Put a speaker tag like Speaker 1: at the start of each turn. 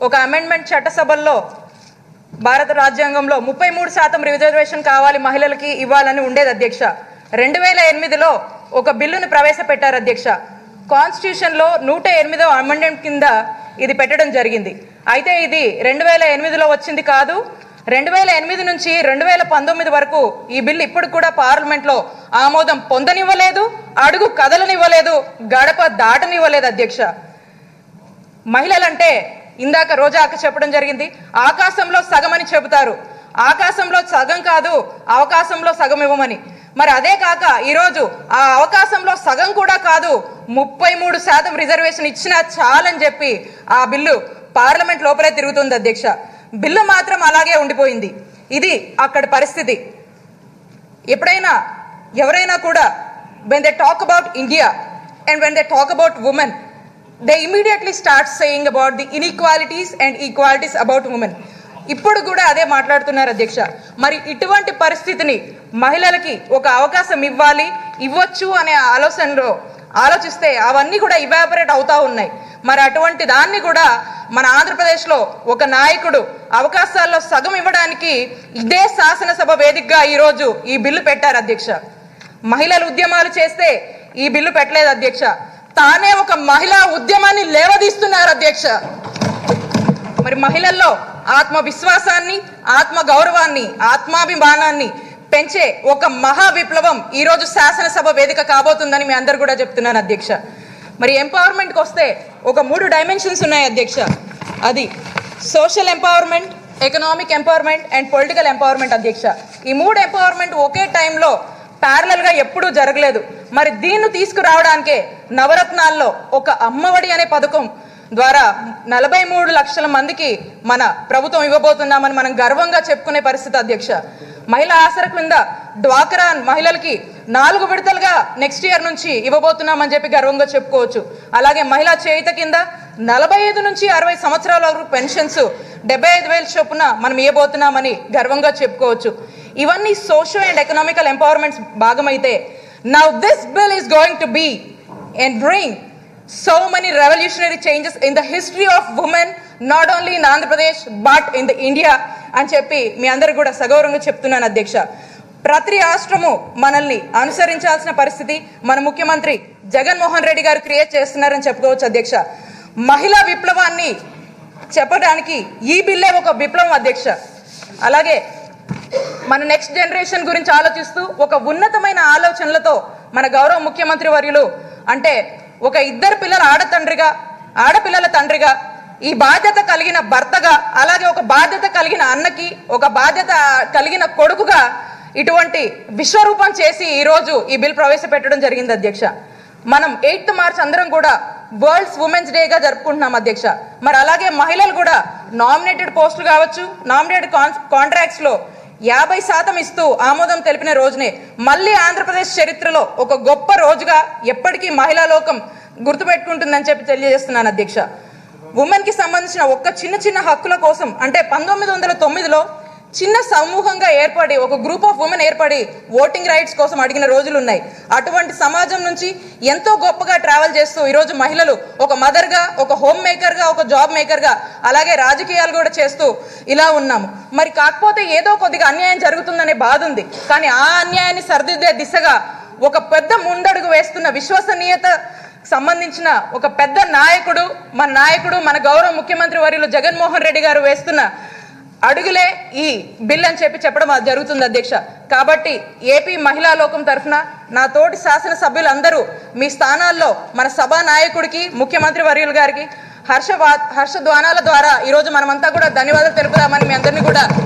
Speaker 1: ఒక అమెండ్మెంట్ చట్టసభల్లో భారత రాజ్యాంగంలో ముప్పై మూడు శాతం రిజర్వేషన్ కావాలి మహిళలకి ఇవ్వాలని ఉండేది అధ్యక్ష రెండు వేల ఎనిమిదిలో ఒక బిల్లును ప్రవేశపెట్టారు అధ్యక్ష కాన్స్టిట్యూషన్లో నూట ఎనిమిదవ అమెండ్మెంట్ కింద ఇది పెట్టడం జరిగింది అయితే ఇది రెండు వేల ఎనిమిదిలో వచ్చింది కాదు రెండు వేల ఎనిమిది నుంచి రెండు వేల పంతొమ్మిది వరకు ఈ బిల్లు ఇప్పుడు కూడా పార్లమెంట్లో ఆమోదం పొందనివ్వలేదు అడుగు కదలనివ్వలేదు గడప దాటనివ్వలేదు అధ్యక్ష మహిళలంటే ఇందాక రోజా అక్క చెప్పడం జరిగింది ఆకాశంలో సగం అని చెబుతారు ఆకాశంలో సగం కాదు అవకాశంలో సగం ఇవ్వమని మరి అదే కాక ఈరోజు ఆ అవకాశంలో సగం కూడా కాదు ముప్పై మూడు శాతం రిజర్వేషన్ ఇచ్చినా చాలని చెప్పి ఆ బిల్లు పార్లమెంట్ లోపలే తిరుగుతుంది అధ్యక్ష బిల్లు మాత్రం అలాగే ఉండిపోయింది ఇది అక్కడి పరిస్థితి ఎప్పుడైనా ఎవరైనా కూడా when they talk about India and when they talk about women they immediately start saying about the inequalities and equalities about women ఇప్పుడు కూడా అదే మాట్లాడుతున్నారు అధ్యక్ష మరి ఇటువంటి పరిస్థితిని మహిళలకి ఒక అవకాశం ఇవ్వాలి ఇవ్వచ్చు అనే ఆలోచనలో ఆలోచిస్తే అవన్నీ కూడా ఇవాపరేట్ అవుతా ఉన్నాయి మరి అటువంటి దాన్ని కూడా మన ఆంధ్రప్రదేశ్లో ఒక నాయకుడు అవకాశాల్లో సగం ఇవ్వడానికి ఇదే శాసనసభ వేదికగా ఈరోజు ఈ బిల్లు పెట్టారు అధ్యక్ష మహిళలు ఉద్యమాలు చేస్తే ఈ బిల్లు పెట్టలేదు అధ్యక్ష తానే ఒక మహిళా ఉద్యమాన్ని లేవదీస్తున్నారు అధ్యక్ష మరి మహిళల్లో ఆత్మ విశ్వాసాన్ని ఆత్మ గౌరవాన్ని ఆత్మాభిమానాన్ని పెంచే ఒక మహా విప్లవం ఈ రోజు శాసనసభ వేదిక కాబోతుందని మీ అందరు కూడా చెప్తున్నాను అధ్యక్ష మరి ఎంపవర్మెంట్కి వస్తే ఒక మూడు డైమెన్షన్స్ ఉన్నాయి అధ్యక్ష అది social empowerment economic empowerment and political empowerment అధ్యక్ష ఈ మూడు ఎంపవర్మెంట్ ఒకే టైంలో ప్యారలల్ గా ఎప్పుడూ జరగలేదు మరి దీన్ని తీసుకురావడానికే నవరత్నాల్లో ఒక అమ్మఒడి అనే పథకం ద్వారా నలభై మూడు లక్షల మందికి మన ప్రభుత్వం ఇవ్వబోతున్నామని మనం గర్వంగా చెప్పుకునే పరిస్థితి అధ్యక్ష మహిళా ఆసర క్రింద డ్వాక్రా మహిళలకి నాలుగు విడతలుగా నెక్స్ట్ ఇయర్ నుంచి ఇవ్వబోతున్నామని చెప్పి గర్వంగా చెప్పుకోవచ్చు అలాగే మహిళా చేయిత కింద నలభై ఐదు నుంచి అరవై సంవత్సరాల వరకు పెన్షన్స్ డెబ్బై ఐదు వేల చొప్పున మనం ఇవ్వబోతున్నామని గర్వంగా చెప్పుకోవచ్చు ఇవన్నీ సోషల్ అండ్ ఎకనామికల్ ఎంపవర్మెంట్స్ భాగమైతే now this bill is going to be and bring so many revolutionary changes in the history of women not only in Andhra Pradesh but in the India అని చెప్పి మీ అందరు కూడా సగౌరవంగా చెప్తున్నాను అధ్యక్ష ప్రతి రాష్ట్రము మనల్ని అనుసరించాల్సిన పరిస్థితి మన ముఖ్యమంత్రి జగన్మోహన్ రెడ్డి గారు క్రియేట్ చేస్తున్నారని చెప్పుకోవచ్చు అధ్యక్ష మహిళా విప్లవాన్ని చెప్పడానికి ఈ బిల్లే ఒక విప్లవం అధ్యక్ష అలాగే మన నెక్స్ట్ జనరేషన్ గురించి ఆలోచిస్తూ ఒక ఉన్నతమైన ఆలోచనలతో మన గౌరవ ముఖ్యమంత్రి వర్యులు అంటే ఒక ఇద్దరు పిల్లల ఆడతండ్రిగా ఆడపిల్లల తండ్రిగా ఈ బాధ్యత కలిగిన భర్తగా అలాగే ఒక బాధ్యత కలిగిన అన్నకి ఒక బాధ్యత కలిగిన కొడుకుగా ఇటువంటి విశ్వరూపం చేసి ఈ రోజు ఈ బిల్ ప్రవేశపెట్టడం జరిగింది అధ్యక్ష మనం ఎయిత్ మార్చ్ అందరం కూడా వరల్డ్స్ ఉమెన్స్ డేగా జరుపుకుంటున్నాం అధ్యక్ష మరి అలాగే మహిళలు కూడా నామినేటెడ్ పోస్టులు కావచ్చు నామినేటెడ్ కాంట్రాక్ట్స్ లో యాభై శాతం ఇస్తూ ఆమోదం తెలిపిన రోజునే మళ్ళీ ఆంధ్రప్రదేశ్ చరిత్రలో ఒక గొప్ప రోజుగా ఎప్పటికీ మహిళా లోకం గుర్తుపెట్టుకుంటుందని చెప్పి తెలియజేస్తున్నాను అధ్యక్ష ఉమెన్ కి సంబంధించిన ఒక్క చిన్న చిన్న హక్కుల కోసం అంటే పంతొమ్మిది వందల తొమ్మిదిలో చిన్న సమూహంగా ఏర్పడి ఒక గ్రూప్ ఆఫ్ ఉమెన్ ఏర్పడి ఓటింగ్ రైట్స్ కోసం అడిగిన రోజులు ఉన్నాయి అటువంటి సమాజం నుంచి ఎంతో గొప్పగా ట్రావెల్ చేస్తూ ఈరోజు మహిళలు ఒక మదర్గా ఒక హోమ్ మేకర్గా ఒక జాబ్ మేకర్గా అలాగే రాజకీయాలు కూడా చేస్తూ ఇలా ఉన్నాము మరి కాకపోతే ఏదో కొద్దిగా అన్యాయం జరుగుతుందనే బాధ ఉంది కానీ ఆ అన్యాయాన్ని సరిదిద్దే దిశగా ఒక పెద్ద ముందడుగు వేస్తున్న విశ్వసనీయత సంబంధించిన ఒక పెద్ద నాయకుడు మన నాయకుడు మన గౌరవ ముఖ్యమంత్రి వర్యులు జగన్మోహన్ రెడ్డి గారు వేస్తున్న అడుగులే ఈ బిల్ అని చెప్పి చెప్పడం అది జరుగుతుంది అధ్యక్ష కాబట్టి ఏపీ మహిళా లోకం తరఫున నా తోటి శాసనసభ్యులందరూ మీ స్థానాల్లో మన సభా నాయకుడికి ముఖ్యమంత్రి వర్యులు గారికి హర్ష హర్షధ్వానాల ద్వారా ఈరోజు మనమంతా కూడా ధన్యవాదాలు తెలుపుదామని మీ అందరినీ కూడా